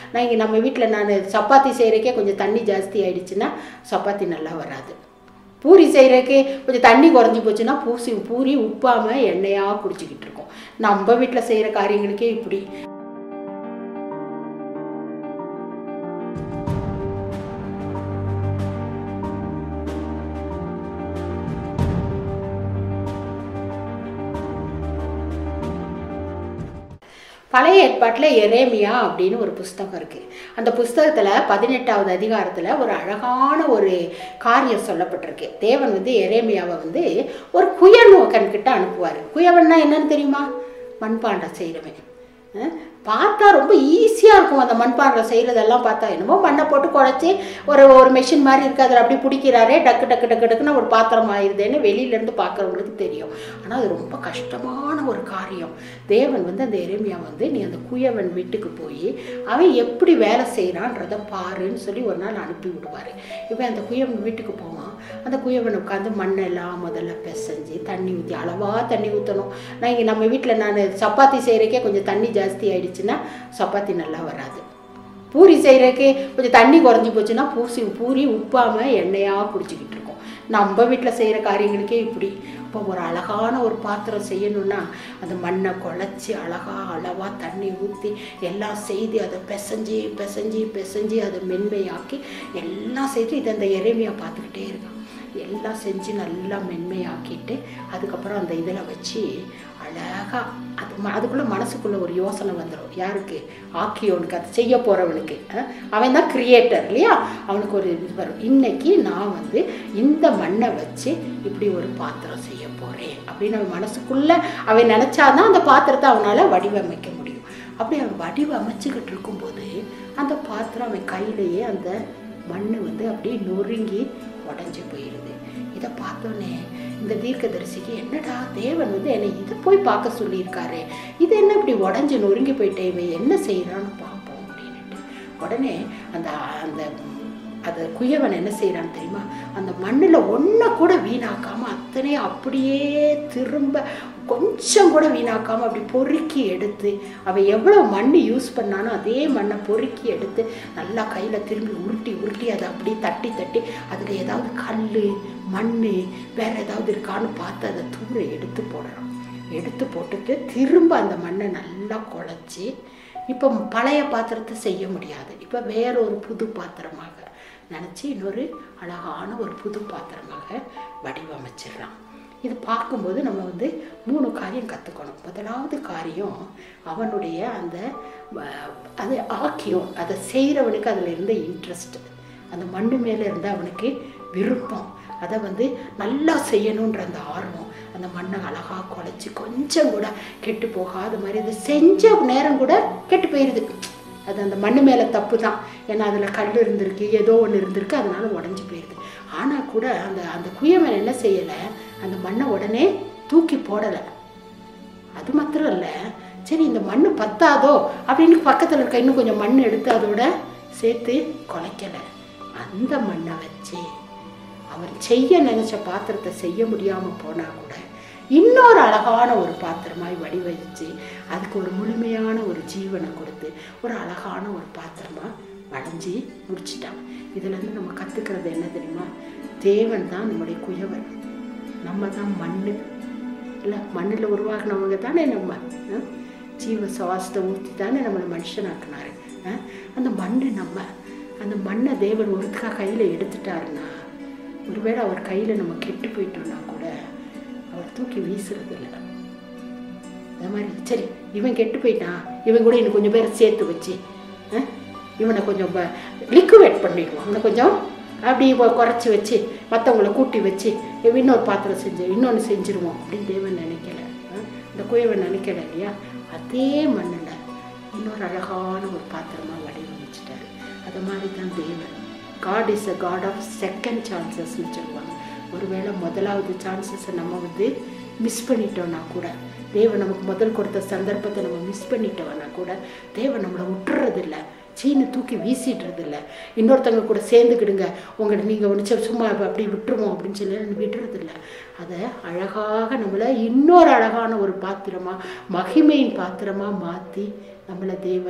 நான் இங்கே நம்ம வீட்டில் நான் சப்பாத்தி செய்கிறக்கே கொஞ்சம் தண்ணி ஜாஸ்தி ஆயிடுச்சுன்னா சப்பாத்தி நல்லா வராது பூரி செய்கிறக்கு கொஞ்சம் தண்ணி குறைஞ்சி போச்சுன்னா பூசி பூரி உப்பாமல் எண்ணெயாக குடிச்சிக்கிட்டு இருக்கோம் நம்ம வீட்டில் செய்கிற காரியங்களுக்கே இப்படி பழைய ஏற்பாட்டில் எரேமியா அப்படின்னு ஒரு புஸ்தகம் இருக்குது அந்த புஸ்தகத்தில் பதினெட்டாவது அதிகாரத்தில் ஒரு அழகான ஒரு காரியம் சொல்லப்பட்டிருக்கு தேவன் வந்து எரேமியாவை வந்து ஒரு குயநோக்கன் கிட்ட அனுப்புவார் குயவன்னா என்னன்னு தெரியுமா மண்பாண்டம் செய்கிறவன் அஹ் பார்த்தா ரொம்ப ஈஸியாக இருக்கும் அந்த மண்பாண்டம் செய்கிறதெல்லாம் பார்த்தா என்னமோ மண்ணை போட்டு குழச்சி ஒரு ஒரு மெஷின் மாதிரி இருக்குது அதில் அப்படி பிடிக்கிறாரே டக்கு டக்கு டக்கு டக்குன்னு ஒரு பாத்திரம் ஆயிடுதுன்னு வெளியிலேருந்து பார்க்குறவங்களுக்கு தெரியும் ஆனால் அது ரொம்ப கஷ்டமான ஒரு காரியம் தேவன் வந்து அந்த எருமையா வந்து நீ அந்த குயவன் வீட்டுக்கு போய் அவன் எப்படி வேலை செய்கிறான்றத பாருன்னு சொல்லி ஒரு நாள் அனுப்பி விடுவார் இப்போ அந்த குயவன் வீட்டுக்கு போவான் அந்த குயவன் உட்காந்து மண்ணெல்லாம் முதல்ல பிசைஞ்சு தண்ணி ஊற்றி அளவாக தண்ணி ஊற்றணும் நான் இங்கே நம்ம வீட்டில் நான் சப்பாத்தி செய்கிறக்கே கொஞ்சம் தண்ணி ஜாஸ்தி ஆயிடுச்சுன்னா சப்பாத்தி நல்லா வராது பூரி செய்கிறக்கு கொஞ்சம் தண்ணி குறைஞ்சி போச்சுன்னா பூசி பூரி உப்பாமல் எண்ணெயாக குடிச்சிக்கிட்டு இருக்கோம் நம்ம வீட்டில் செய்கிற காரியங்களுக்கே இப்படி இப்போ ஒரு அழகான ஒரு பாத்திரம் செய்யணும்னா அந்த மண்ணை குழச்சி அழகாக அளவாக தண்ணி ஊற்றி எல்லாம் செய்து அதை பிசைஞ்சு பிசைஞ்சு பிசைஞ்சு அதை மென்மையாக்கி எல்லாம் செய்து இதை அந்த இறைமையை பார்த்துக்கிட்டே இருக்கான் எல்லாம் செஞ்சு நல்லா மென்மையாக்கிட்டு அதுக்கப்புறம் அந்த இதில் வச்சு அழகாக அது ம அதுக்குள்ளே மனசுக்குள்ளே ஒரு யோசனை வந்துடும் யாருக்கு ஆக்கியோனுக்கு அது செய்ய போகிறவனுக்கு அவன் தான் கிரியேட்டர் இல்லையா அவனுக்கு ஒரு இது வரும் இன்னைக்கு நான் வந்து இந்த மண்ணை வச்சு இப்படி ஒரு பாத்திரம் செய்ய போகிறேன் அப்படின்னு அவன் மனசுக்குள்ளே அவன் நினச்சாதான் அந்த பாத்திரத்தை அவனால் வடிவமைக்க முடியும் அப்படி அவன் வடிவமைச்சுக்கிட்டு இருக்கும்போது அந்த பாத்திரம் அவன் கையிலேயே அந்த மண் வந்து அப்படியே நொறுங்கி உடஞ்சி போயிடுது இதை பார்த்தோன்னே இந்த தீர்க்கதரிசிக்கு என்னடா தேவன் வந்து என்னை இதை போய் பார்க்க சொல்லியிருக்காரு இது என்ன இப்படி உடஞ்சி நொறுங்கி போயிட்டே இவன் என்ன செய்கிறான்னு பார்ப்போம் அப்படின்ட்டு உடனே அந்த அந்த அதை குயவன் என்ன செய்கிறான்னு தெரியுமா அந்த மண்ணில் ஒன்றை கூட வீணாக்காமல் அத்தனையும் அப்படியே திரும்ப கொஞ்சம் கூட வீணாக்காமல் அப்படி பொறுக்கி எடுத்து அவன் எவ்வளோ மண் யூஸ் பண்ணானோ அதே மண்ணை பொறுக்கி எடுத்து நல்லா கையில் திரும்பி உருட்டி உருட்டி அதை அப்படியே தட்டி தட்டி அதில் ஏதாவது கல் மண் வேற ஏதாவது இருக்கான்னு பார்த்து அதை தூர எடுத்து போடுறான் எடுத்து போட்டுட்டு திரும்ப அந்த மண்ணை நல்லா குழச்சி இப்போ பழைய பாத்திரத்தை செய்ய முடியாது இப்போ வேற ஒரு புது பாத்திரமாக நினச்சி இன்னொரு அழகான ஒரு புது பாத்திரமாக வடிவமைச்சிடுறான் இது பார்க்கும்போது நம்ம வந்து மூணு காரியம் கற்றுக்கணும் முதலாவது காரியம் அவனுடைய அந்த வ- அது ஆக்கியம் அதை செய்கிறவனுக்கு அதில் இருந்த இன்ட்ரெஸ்ட் அந்த மண்ணு மேலே இருந்த அவனுக்கு விருப்பம் அதை வந்து நல்லா செய்யணுன்ற அந்த ஆர்வம் அந்த மண்ணை அழகாக குழச்சி கொஞ்சம் கூட கெட்டு போகாத மாதிரி அது செஞ்ச நேரம் கூட கெட்டு போயிடுது அது அந்த மண்ணு மேலே தப்பு தான் ஏன்னா அதில் கல் இருந்திருக்கு ஏதோ ஒன்று இருந்திருக்கு அதனால உடஞ்சி போயிடுது ஆனால் கூட அந்த அந்த குயவன் என்ன செய்யலை அந்த மண்ணை உடனே தூக்கி போடலை அது மாத்திரம் இல்லை சரி இந்த மண் பத்தாதோ அப்படின்னு பக்கத்தில் இருக்க இன்னும் கொஞ்சம் மண் எடுத்து அதோட சேர்த்து குலைக்கலை அந்த மண்ணை வச்சு அவர் செய்ய நினைச்ச பாத்திரத்தை செய்ய முடியாமல் போனால் கூட இன்னொரு அழகான ஒரு பாத்திரமாய் வடிவமைச்சு அதுக்கு ஒரு முழுமையான ஒரு ஜீவனை கொடுத்து ஒரு அழகான ஒரு பாத்திரமா வளைஞ்சி முடிச்சிட்டான் இதுலேருந்து நம்ம கற்றுக்கிறது என்ன தெரியுமா தேவன் தான் நம்முடைய குயவன் நம்ம தான் மண்ணு இல்லை மண்ணில் உருவாகினவங்க தானே நம்ம ஆ? ஜீவ சுவாசத்தை ஊற்றி தானே நம்மளை மனுஷனாக்குனாரு ஆ? அந்த மண் நம்ம அந்த மண்ணை தேவன் ஒருத்துக்கா கையில் எடுத்துட்டாருன்னா ஒருவேளை அவர் கையில் நம்ம கெட்டு போயிட்டோம்னா கூட அவர் தூக்கி வீசுறது இல்லை அது மாதிரி சரி இவன் கெட்டு போயிட்டான் இவன் கூட இன்னும் கொஞ்சம் பேரை சேர்த்து வச்சு ஆ? இவனை கொஞ்சம் லிக்குவேட் பண்ணிடுவோம் அவனை கொஞ்சம் அப்படி கொ- குறைச்சி வச்சு மற்றவங்கள கூட்டி வச்சு இவன் இன்னொரு பாத்திரம் செஞ்சு இன்னொன்று செஞ்சிருவோம் அப்படின்னு தேவன் நினைக்கல ஆ? இந்த குயவன் நினைக்கல இல்லையா அதே மண்ணில் இன்னொரு அழகான ஒரு பாத்திரமாக வடிவமைச்சிட்டாரு அது மாதிரி தான் தேவன் god is a god of second சான்சஸ்னு சொல்லுவாங்க ஒருவேளை முதலாவது சான்சஸை நம்ம வந்து மிஸ் பண்ணிட்டோம்னா கூட தேவன் நமக்கு முதல் கொடுத்த சந்தர்ப்பத்தை நம்ம மிஸ் பண்ணிட்டோம்னா கூட தேவன் நம்மளை விட்டுறதில்ல சீனு தூக்கி வீசிடுறது இல்லை இன்னொருத்தவங்க கூட சேர்ந்துக்கிடுங்க உங்களை நீங்கள் ஒன்று சும்மா அப்படி விட்டுருவோம் அப்படின்னு சொல்லி விடுறதில்ல அதை அழகாக நம்மளை இன்னொரு அழகான ஒரு பாத்திரமாக மகிமையின் பாத்திரமாக மாற்றி நம்மளை தேவன்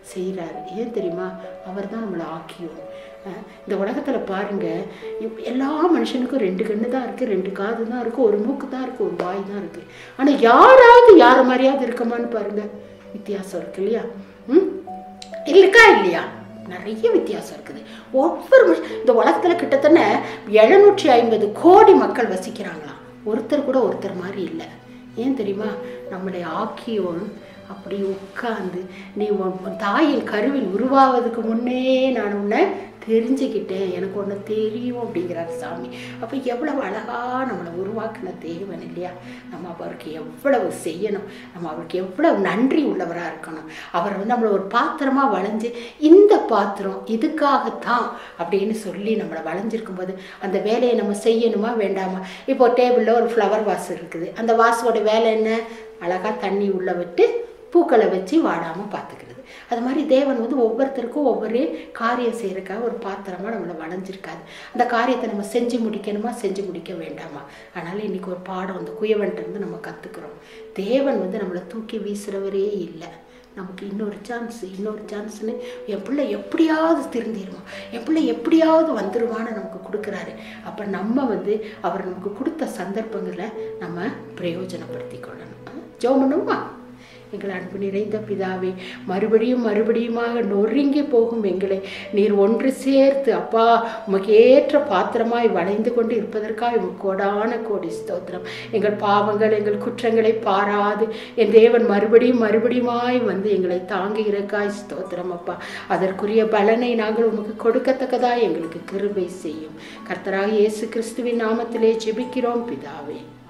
செய்கிறாரு ஏன் தெரியுமா அவர் தான் நம்மளை ஆக்கியோம் அஹ் இந்த உலகத்தில் பாருங்க இப்- எல்லா மனுஷனுக்கும் ரெண்டு கண்ணு தான் இருக்குது ரெண்டு காது தான் இருக்குது ஒரு மூக்கு தான் இருக்குது ஒரு வாய் தான் இருக்குது ஆனால் யாராவது யார் மாதிரியாவது இருக்கமான்னு பாருங்க வித்தியாசம் இருக்கு இல்லையா ம் இருக்கா இல்லையா நிறைய வித்தியாசம் இருக்குது ஒவ்வொரு மனுஷ- இந்த உலகத்தில் கிட்டத்தட்ட எழுநூற்றி ஐம்பது கோடி மக்கள் வசிக்கிறாங்களாம் ஒருத்தர் கூட ஒருத்தர் மாதிரி இல்லை ஏன் தெரியுமா நம்மளை ஆக்கியோன் அப்படி உட்கார்ந்து நீ உன் உன் தாயின் கருவில் உருவாவதுக்கு முன்னே நான் உன்னை தெரிஞ்சுக்கிட்டேன் எனக்கு ஒன்று தெரியும் அப்படிங்கிறார் சாமி அப்போ எவ்வளவு அழகா நம்மளை உருவாக்கின தேவன் இல்லையா நம்ம அவருக்கு எவ்வளவு செய்யணும் நம்ம அவருக்கு எவ்வளவு நன்றி உள்ளவராக இருக்கணும் அவர் வந்து நம்மளை ஒரு பாத்திரமா வளைஞ்சு இந்த பாத்திரம் இதுக்காகத்தான் அப்படின்னு சொல்லி நம்மளை வளைஞ்சிருக்கும் போது அந்த வேலையை நம்ம செய்யணுமா வேண்டாமா இப்போ டேபிளில் ஒரு ஃப்ளவர் வாஸ் இருக்குது அந்த வாஸோட வேலை என்ன அழகா தண்ணி உள்ள விட்டு பூக்களை வச்சு வாடாமல் பார்த்துக்கிறது அது மாதிரி தேவன் வந்து ஒவ்வொருத்தருக்கும் ஒவ்வொரு காரியம் செய்யறதுக்காக ஒரு பாத்திரமா நம்மளை வளைஞ்சிருக்காது அந்த காரியத்தை நம்ம செஞ்சு முடிக்கணுமா செஞ்சு முடிக்க வேண்டாமா அதனால இன்னைக்கு ஒரு பாடம் அந்த குயவன்ட்டு இருந்து நம்ம கற்றுக்குறோம் தேவன் வந்து நம்மளை தூக்கி வீசுறவரே இல்லை நமக்கு இன்னொரு சான்ஸ் இன்னொரு சான்ஸ்னு என் பிள்ளை எப்படியாவது திருந்திடுவான் என் பிள்ளை எப்படியாவது வந்துருவான்னு நமக்கு கொடுக்குறாரு அப்போ நம்ம வந்து அவர் நமக்கு கொடுத்த சந்தர்ப்பங்களை நம்ம பிரயோஜனப்படுத்தி கொள்ளணும் ஜோம் பண்ணுமா எங்கள் அன்பு நிறைந்த பிதாவே மறுபடியும் மறுபடியுமாக நொறுங்கி போகும் எங்களை நீர் ஒன்று சேர்த்து அப்பா உமக்கு ஏற்ற பாத்திரமாய் வளைந்து கொண்டு இருப்பதற்காக உமக்கு கோடான கோடி ஸ்தோத்திரம் எங்கள் பாவங்கள் எங்கள் குற்றங்களை பாராது என் தேவன் மறுபடியும் மறுபடியுமாய் வந்து எங்களை தாங்குகிறக்காய் ஸ்தோத்திரம் அப்பா அதற்குரிய பலனை நாங்கள் உமக்கு கொடுக்கத்தக்கதாய் எங்களுக்கு கிருபை செய்யும் கர்த்தராக இயேசு கிறிஸ்துவின் நாமத்திலே ஜெபிக்கிறோம் பிதாவே